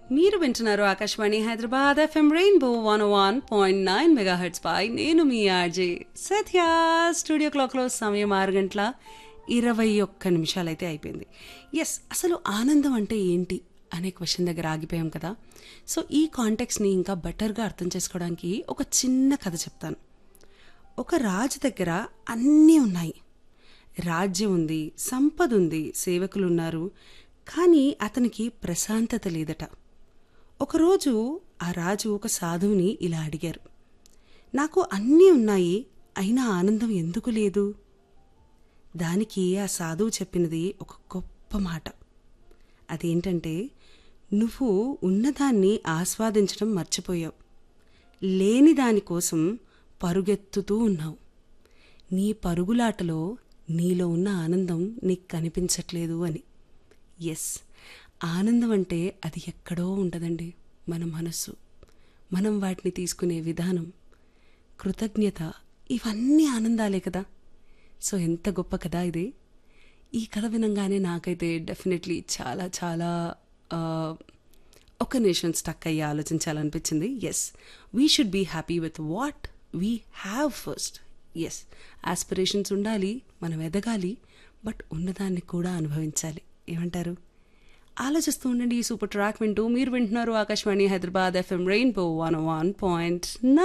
మీరు వింటున్నారు Akashvani Hyderabad FM rainbow one one point nine megahertz పై నేను మీ ఆర్జే సత్య స్టూడియో క్లాక్లో సమయం ఆరు గంటల ఇరవై ఒక్క నిమిషాలైతే అయిపోయింది ఎస్ అసలు ఆనందం అంటే ఏంటి అనే క్వశ్చన్ దగ్గర ఆగిపోయాం కదా సో ఈ కాంటెక్స్ని ఇంకా బెటర్గా అర్థం చేసుకోవడానికి ఒక చిన్న కథ చెప్తాను ఒక రాజు దగ్గర అన్నీ ఉన్నాయి రాజ్యం ఉంది సంపద ఉంది సేవకులు ఉన్నారు కానీ అతనికి ప్రశాంతత లేదట ఒకరోజు ఆ రాజు ఒక సాధువుని ఇలా అడిగారు నాకు అన్నీ ఉన్నాయి అయినా ఆనందం ఎందుకు లేదు దానికి ఆ సాధువు చెప్పినది ఒక గొప్ప మాట అదేంటంటే నువ్వు ఉన్నదాన్ని ఆస్వాదించడం మర్చిపోయావు లేని దానికోసం పరుగెత్తుతూ ఉన్నావు నీ పరుగులాటలో నీలో ఉన్న ఆనందం నీకు కనిపించట్లేదు అని ఎస్ ఆనందం అంటే అది ఎక్కడో ఉండదండి మన మనస్సు మనం వాటిని తీసుకునే విధానం కృతజ్ఞత ఇవన్నీ ఆనందాలే కదా సో ఎంత గొప్ప కదా ఇది ఈ కథ వినంగానే నాకైతే డెఫినెట్లీ చాలా చాలా ఆ, ఒక నేషన్ స్టక్ అయ్యి ఆలోచించాలనిపించింది yes we should be happy with what we have first yes aspirations ఉండాలి మనం ఎదగాలి బట్ ఉన్నదాన్ని కూడా అనుభవించాలి ఏమంటారు ఆలోచిస్తూ ఉండండి ఈ సూపర్ ట్రాక్ వింటూ మీరు వింటున్నారు Akashvani Hyderabad FM rainbow one one point